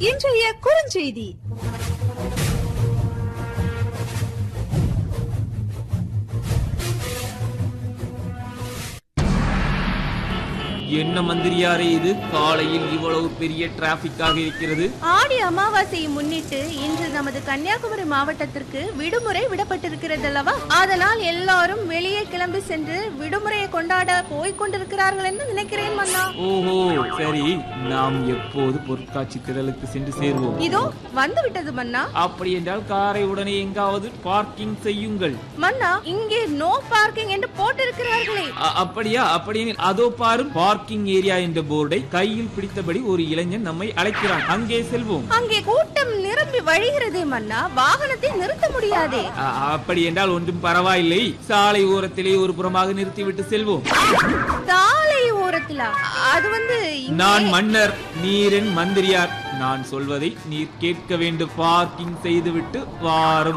இன்றைய குறுஞ்செய்தி என்ன மந்திரியாரே இது காலையில் இவ்வளவு பெரிய டிராபிக்காக இருக்கிறது ஆடி அமாவாசையை முன்னிட்டு இன்று நமது கன்னியாகுமரி மாவட்டத்திற்கு விடுமுறை விடப்பட்டிருக்கிறது அல்லவா அதனால் எல்லாரும் வெளியே கிளம்பி சென்று விடுமுறையை கொண்டாட போய்க் கொண்டிருக்கிறார்கள் என்று நினைக்கிறேன் மன்னா ஓஹோ சரி நாம் எப்போது பொருட்காட்சி திடலுக்கு சென்று சேர்வோம் இதோ வந்து விட்டது மன்னா அப்படி என்றால் காரை உடனே எங்காவது பார்க்கிங் செய்யுங்கள் மன்னா இங்கே நோ பார்க்கிங் என்று போட்டிருக்கிறார்களே அ- அப்படியா அப்படியே அதோ பாரும் பார்க்கிங் ஏரியா என்ற போர்டை கையில் பிடித்தபடி ஒரு இளைஞன் நம்மை அழைக்கிறான் அங்கே செல்வோம் அங்கே கூட்டம் நிரம்பி வழிகிறதே மன்னா வாகனத்தை நிறுத்த முடியாதே அ- அப்படி என்றால் ஒன்றும் பரவாயில்லை சாலை ஓரத்திலே ஒரு புறமாக நிறுத்திவிட்டு செல்வோம் சாலை ஓரத்திலா அது வந்து இங்கே- நான் மன்னர் நீரின் மந்திரியார் நான் சொல்வதை நீர் கேட்க வேண்டும் பார்க்கிங் செய்துவிட்டு வாரும்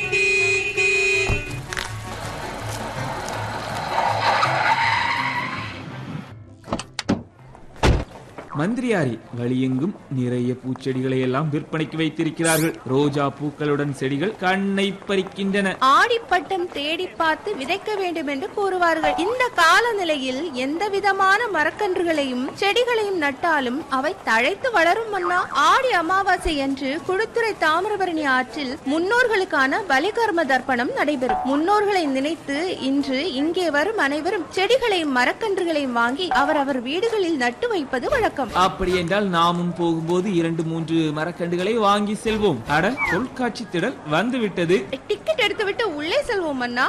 மந்திரியாரி வழியெங்கும் நிறைய பூச்செடிகளை எல்லாம் விற்பனைக்கு வைத்திருக்கிறார்கள் ரோஜா பூக்களுடன் செடிகள் கண்ணை பறிக்கின்றன ஆடிப்பட்டம் தேடி பார்த்து விதைக்க வேண்டும் என்று கூறுவார்கள் இந்த காலநிலையில் எந்த விதமான மரக்கன்றுகளையும் செடிகளையும் நட்டாலும் அவை தழைத்து வளரும் மன்னா ஆடி அமாவாசை அன்று குடுத்துறை தாமிரபரணி ஆற்றில் முன்னோர்களுக்கான பலிகர்ம தர்ப்பணம் நடைபெறும் முன்னோர்களை நினைத்து இன்று இங்கே வரும் அனைவரும் செடிகளையும் மரக்கன்றுகளையும் வாங்கி அவரவர் வீடுகளில் நட்டு வைப்பது வழக்கம் அப்படி என்றால் நாமும் போகும்போது இரண்டு மூன்று மரக்கண்டுகளை வாங்கி செல்வோம் அட பொருட்காட்சி திடல் வந்துவிட்டது டிக்கெட் எடுத்துவிட்டு உள்ளே செல்வோம் மன்னா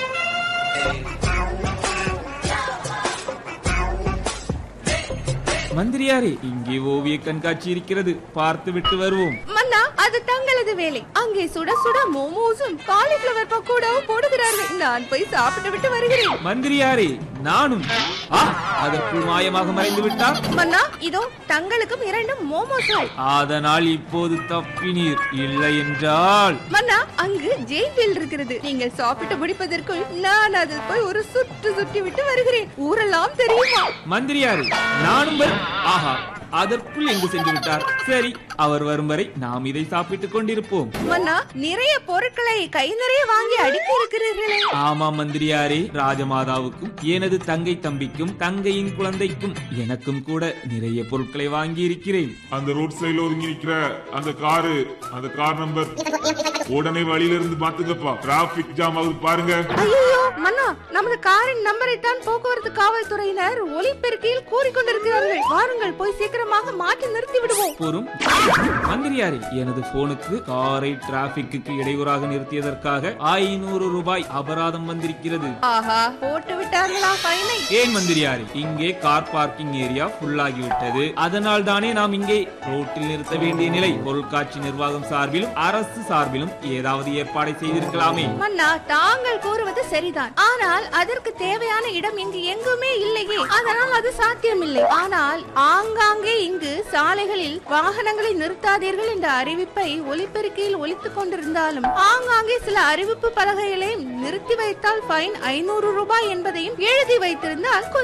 மந்திரியாரே இங்கே ஓவிய கண்காட்சி இருக்கிறது பார்த்து விட்டு வருவோம் மன்னா அது தங்களது வேலை அங்கே சுட சுட மோமோஸும் காலிஃபிளவர் பக்கோடாவும் போடுகிறார்கள் நான் போய் சாப்பிட்டு விட்டு வருகிறேன் மந்திரியாரே நானும் ஆ, அதற்குள் மாயமாக மறைந்து விட்டார் மன்னா இதோ தங்களுக்கும் இரண்டு மோமோஸ்கள் அதனால் இப்போது தப்பினீர் இல்லை என்றால் மன்னா அங்கு ஜெயில் இருக்கிறது நீங்கள் சாப்பிட்டு முடிப்பதற்குள் நான் அதில் போய் ஒரு சுற்று சுற்றி விட்டு வருகிறேன் ஊரெல்லாம் தெரியுமா மந்திரியாரே நானும் வரும் ஆஹா அதற்குள் எங்கு சென்று விட்டார் சரி அவர் வரும் வரை நாம் இதை சாப்பிட்டுக் கொண்டிருப்போம் மன்னா நிறைய பொருட்களை கை நிறைய வாங்கி அடுக்கி இருக்கிறீர்களே ஆமா மந்திரியாரே ராஜமாதாவுக்கும் எனது தங்கை தம்பிக்கும் தங்கையின் குழந்தைக்கும் எனக்கும் கூட நிறைய பொருட்களை வாங்கி இருக்கிறேன் அந்த ரோட் சைடுல ஒதுங்கி நிக்கிற அந்த காரு அந்த கார் நம்பர் உடனே வழியில இருந்து பாத்துக்கப்பா டிராபிக் ஜாம் ஆகுது பாருங்க ஐயோ மன்னா நமது காரின் நம்பரை தான் போக்குவரத்து காவல்துறையினர் ஒலிபெருக்கியில் கூறிக்கொண்டிருக்கிறார்கள் வாருங்கள் போய் சீக்கிரமாக மாற்றி நிறுத்தி விடுவோம் போரும் மந்திரியாரே எனது போனுக்கு காரை டிராபிக்கு இடையூறாக நிறுத்தியதற்காக ஐநூறு ரூபாய் அபராதம் வந்திருக்கிறது ஆஹா போட்டு விட்டார்களா ஃபைனை ஏன் மந்திரியாரே இங்கே கார் பார்க்கிங் ஏரியா ஃபுல் ஆகிவிட்டது அதனால் தானே நாம் இங்கே ரோட்டில் நிறுத்த வேண்டிய நிலை பொருட்காட்சி நிர்வாகம் சார்பிலும் அரசு சார்பிலும் ஏதாவது ஏற்பாடை செய்திருக்கலாமே மன்னா தாங்கள் கூறுவது சரிதான் ஆனால் அதற்கு தேவையான இடம் இங்கு எங்குமே இல்லையே அதனால் அது சாத்தியமில்லை ஆனால் ஆங்காங்கே இங்கு சாலைகளில் வாகனங்களை நிறுத்தாதீர்கள் என்ற அறிவிப்பை ஒலிபெருக்கியில் ஒலித்துக் கொண்டிருந்தாலும் ஆங்காங்கே சில அறிவிப்பு பலகைகளை நிறுத்தி வைத்தால் ஃபைன் ஐநூறு ரூபாய் என்பதையும் எழுதி வைத்திருந்தால்